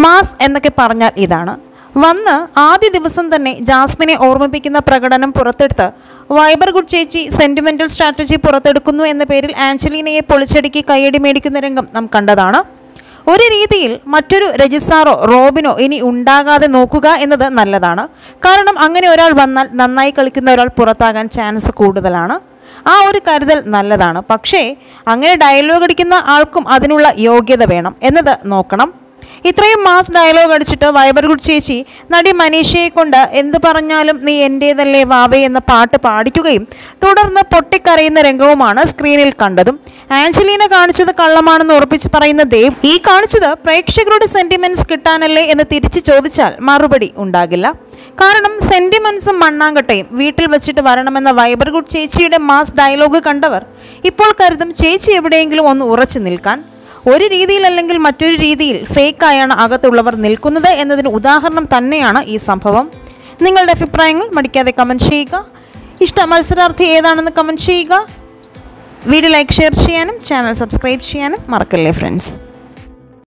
mass എന്നൊക്കെ പറഞ്ഞാൽ ഇതാണ് വന്ന് ആദ്യ ദിവസം തന്നെ ജാസ്മിനെ ഓർമ്മിപ്പിക്കുന്ന പ്രകടനം പുറത്തെടുത്ത് വൈബർ ഗുഡ് ചേച്ചി സെന്റിമെന്റൽ സ്ട്രാറ്റജി പുറത്തെടുക്കുന്നു എന്ന പേരിൽ ആഞ്ചലീനയെ പൊളിച്ചടുക്കി കൈയടി മേടിക്കുന്ന രംഗം നാം കണ്ടതാണ് ഒരു രീതിയിൽ മറ്റൊരു രജിസ്ട്രാറോ റോബിനോ ഇനി ഉണ്ടാകാതെ നോക്കുക എന്നത് നല്ലതാണ് കാരണം അങ്ങനെ ഒരാൾ വന്നാൽ നന്നായി കളിക്കുന്ന ഒരാൾ പുറത്താകാൻ ചാൻസ് കൂടുതലാണ് ആ ഒരു കരുതൽ നല്ലതാണ് പക്ഷേ അങ്ങനെ ഡയലോഗ് അടിക്കുന്ന ആൾക്കും അതിനുള്ള യോഗ്യത വേണം എന്നത് നോക്കണം ഇത്രയും മാസ് ഡയലോഗ് അടിച്ചിട്ട് വൈബർഗുഡ് ചേച്ചി നടി മനീഷയെ കൊണ്ട് എന്ത് പറഞ്ഞാലും നീ എൻ്റേതല്ലേ വാവേ എന്ന പാട്ട് പാടിക്കുകയും തുടർന്ന് പൊട്ടിക്കരയുന്ന രംഗവുമാണ് സ്ക്രീനിൽ കണ്ടതും ആഞ്ചലീന കാണിച്ചത് കള്ളമാണെന്ന് ഉറപ്പിച്ച് പറയുന്ന ദേവ് ഈ കാണിച്ചത് പ്രേക്ഷകരുടെ സെന്റിമെന്റ്സ് കിട്ടാനല്ലേ എന്ന് തിരിച്ചു ചോദിച്ചാൽ മറുപടി ഉണ്ടാകില്ല കാരണം സെന്റിമെന്റ്സും മണ്ണാങ്കട്ടയും വീട്ടിൽ വെച്ചിട്ട് വരണമെന്ന വൈബർഗുഡ് ചേച്ചിയുടെ മാസ് ഡയലോഗ് കണ്ടവർ ഇപ്പോൾ കരുതും ചേച്ചി എവിടെയെങ്കിലും ഒന്ന് ഉറച്ചു നിൽക്കാൻ ഒരു രീതിയിലല്ലെങ്കിൽ മറ്റൊരു രീതിയിൽ ഫേക്കായാണ് അകത്തുള്ളവർ നിൽക്കുന്നത് എന്നതിന് ഉദാഹരണം തന്നെയാണ് ഈ സംഭവം നിങ്ങളുടെ അഭിപ്രായങ്ങൾ മടിക്കാതെ കമൻറ്റ് ചെയ്യുക ഇഷ്ട മത്സരാർത്ഥി ഏതാണെന്ന് കമൻറ്റ് ചെയ്യുക വീഡിയോ ലൈക്ക് ഷെയർ ചെയ്യാനും ചാനൽ സബ്സ്ക്രൈബ് ചെയ്യാനും മറക്കല്ലേ ഫ്രണ്ട്സ്